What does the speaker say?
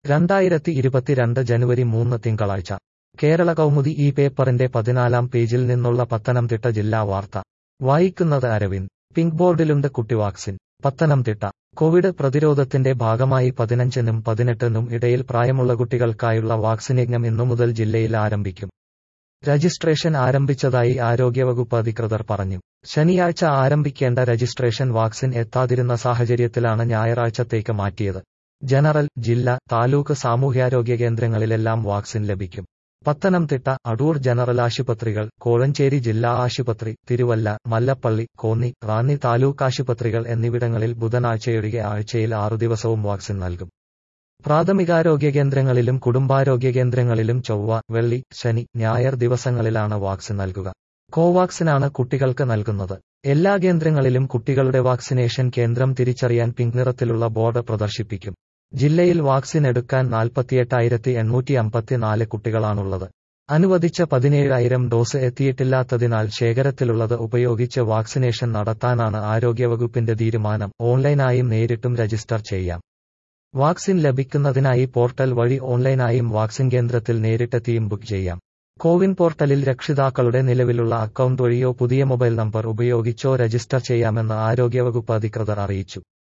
രണ്ടായിരത്തി ഇരുപത്തിരണ്ട് ജനുവരി മൂന്ന് തിങ്കളാഴ്ച കേരള കൗമുദി ഈ പേപ്പറിന്റെ പതിനാലാം പേജിൽ നിന്നുള്ള പത്തനംതിട്ട ജില്ലാ വാർത്ത വായിക്കുന്നത് അരവിന്ദ് പിങ്ക് ബോർഡിലുണ്ട് കുട്ടി വാക്സിൻ പത്തനംതിട്ട കോവിഡ് പ്രതിരോധത്തിന്റെ ഭാഗമായി പതിനഞ്ചിനും പതിനെട്ടിനും ഇടയിൽ പ്രായമുള്ള കുട്ടികൾക്കായുള്ള വാക്സിനയജ്ഞം ഇന്നു മുതൽ ജില്ലയിൽ ആരംഭിക്കും രജിസ്ട്രേഷൻ ആരംഭിച്ചതായി ആരോഗ്യവകുപ്പ് അധികൃതർ പറഞ്ഞു ശനിയാഴ്ച ആരംഭിക്കേണ്ട രജിസ്ട്രേഷൻ വാക്സിൻ എത്താതിരുന്ന സാഹചര്യത്തിലാണ് ഞായറാഴ്ചത്തേക്ക് മാറ്റിയത് ജനറൽ ജില്ല താലൂക്ക് സാമൂഹ്യാരോഗ്യ കേന്ദ്രങ്ങളിലെല്ലാം വാക്സിൻ ലഭിക്കും പത്തനംതിട്ട അടൂർ ജനറൽ ആശുപത്രികൾ കോഴഞ്ചേരി ജില്ലാ ആശുപത്രി തിരുവല്ല മല്ലപ്പള്ളി കോന്നി റാന്നി താലൂക്ക് ആശുപത്രികൾ എന്നിവിടങ്ങളിൽ ബുധനാഴ്ചയൊഴികെ ആഴ്ചയിൽ ആറു ദിവസവും വാക്സിൻ നൽകും പ്രാഥമികാരോഗ്യ കേന്ദ്രങ്ങളിലും കുടുംബാരോഗ്യ കേന്ദ്രങ്ങളിലും ചൊവ്വ വെള്ളി ശനി ഞായർ ദിവസങ്ങളിലാണ് വാക്സിൻ നൽകുക കോവാക്സിനാണ് കുട്ടികൾക്ക് നൽകുന്നത് എല്ലാ കേന്ദ്രങ്ങളിലും കുട്ടികളുടെ വാക്സിനേഷൻ കേന്ദ്രം തിരിച്ചറിയാൻ പിങ്ക് നിറത്തിലുള്ള ബോർഡ് പ്രദർശിപ്പിക്കും ജില്ലയിൽ വാക്സിൻ എടുക്കാൻ നാൽപ്പത്തിയെട്ടായിരത്തി എണ്ണൂറ്റി അമ്പത്തിനാല് കുട്ടികളാണുള്ളത് അനുവദിച്ച പതിനേഴായിരം ഡോസ് എത്തിയിട്ടില്ലാത്തതിനാൽ ശേഖരത്തിലുള്ളത് ഉപയോഗിച്ച് വാക്സിനേഷൻ നടത്താനാണ് ആരോഗ്യവകുപ്പിന്റെ തീരുമാനം ഓൺലൈനായും നേരിട്ടും രജിസ്റ്റർ ചെയ്യാം വാക്സിൻ ലഭിക്കുന്നതിനായി പോർട്ടൽ വഴി ഓൺലൈനായും വാക്സിൻ കേന്ദ്രത്തിൽ നേരിട്ടെത്തിയും ബുക്ക് ചെയ്യാം കോവിൻ പോർട്ടലിൽ രക്ഷിതാക്കളുടെ നിലവിലുള്ള അക്കൗണ്ട് വഴിയോ പുതിയ മൊബൈൽ നമ്പർ ഉപയോഗിച്ചോ രജിസ്റ്റർ ചെയ്യാമെന്ന് ആരോഗ്യവകുപ്പ് അധികൃതർ അറിയിച്ചു